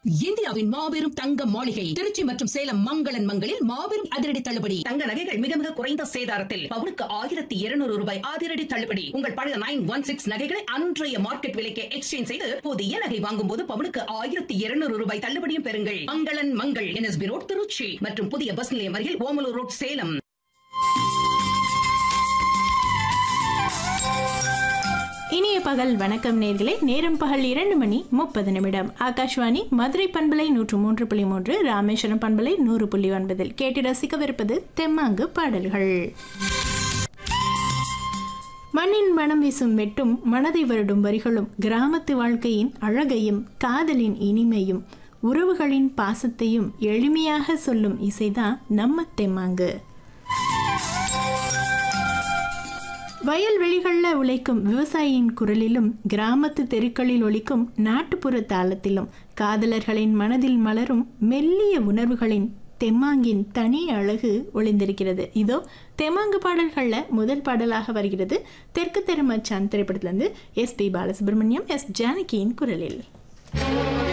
இந்தியாவின் மாபெரும் தங்க மாளிகை திருச்சி மற்றும் சேலம் மங்களன் மங்களில் மாபெரும் அதிரடி தள்ளுபடி தங்க நகைகள் மிக மிக குறைந்த சேதாரத்தில் பவுனுக்கு ஆயிரத்தி இருநூறு ரூபாய் அதிரடி தள்ளுபடி உங்கள் பழைய நைன் ஒன் சிக்ஸ் நகைகளை அன்றைய மார்க்கெட் விலைக்கு எக்ஸ்சேஞ்ச் செய்து புதிய நகை வாங்கும் போது பவுனுக்கு ஆயிரத்தி இருநூறு ரூபாய் தள்ளுபடியும் பெறுங்கள் மங்களன் மங்கள் என்எஸ்பி ரோட் திருச்சி மற்றும் புதிய பஸ் நிலையம் அருகில் ஓமலூர் ரோட் சேலம் இனிய பகல் வணக்கம் நேர்களே நேரம் பகல் இரண்டு மணி முப்பது நிமிடம் ஆகாஷ்வாணி மதுரை பண்பலை நூற்று மூன்று புள்ளி மூன்று ராமேஸ்வரம் பண்பலை நூறு புள்ளி ஒன்பதில் கேட்டு ரசிக்கவிருப்பது தெம்மாங்கு பாடல்கள் மண்ணின் மனம் வீசும் மெட்டும் மனதை வருடும் வரிகளும் கிராமத்து வாழ்க்கையின் அழகையும் காதலின் இனிமையும் உறவுகளின் பாசத்தையும் எளிமையாக சொல்லும் இசைதான் நம்ம தெம்மாங்கு வயல்வெளிகளில் உழைக்கும் விவசாயியின் குரலிலும் கிராமத்து தெருக்களில் ஒலிக்கும் நாட்டுப்புற தாளத்திலும் காதலர்களின் மனதில் மலரும் மெல்லிய உணர்வுகளின் தெம்மாங்கின் தனி அழகு ஒளிந்திருக்கிறது இதோ தெம்மாங்கு பாடல்களில் முதல் பாடலாக வருகிறது தெற்கு தெருமச்சான் திரைப்படத்திலிருந்து எஸ் பி பாலசுப்ரமணியம் எஸ் ஜானகியின் குரலில்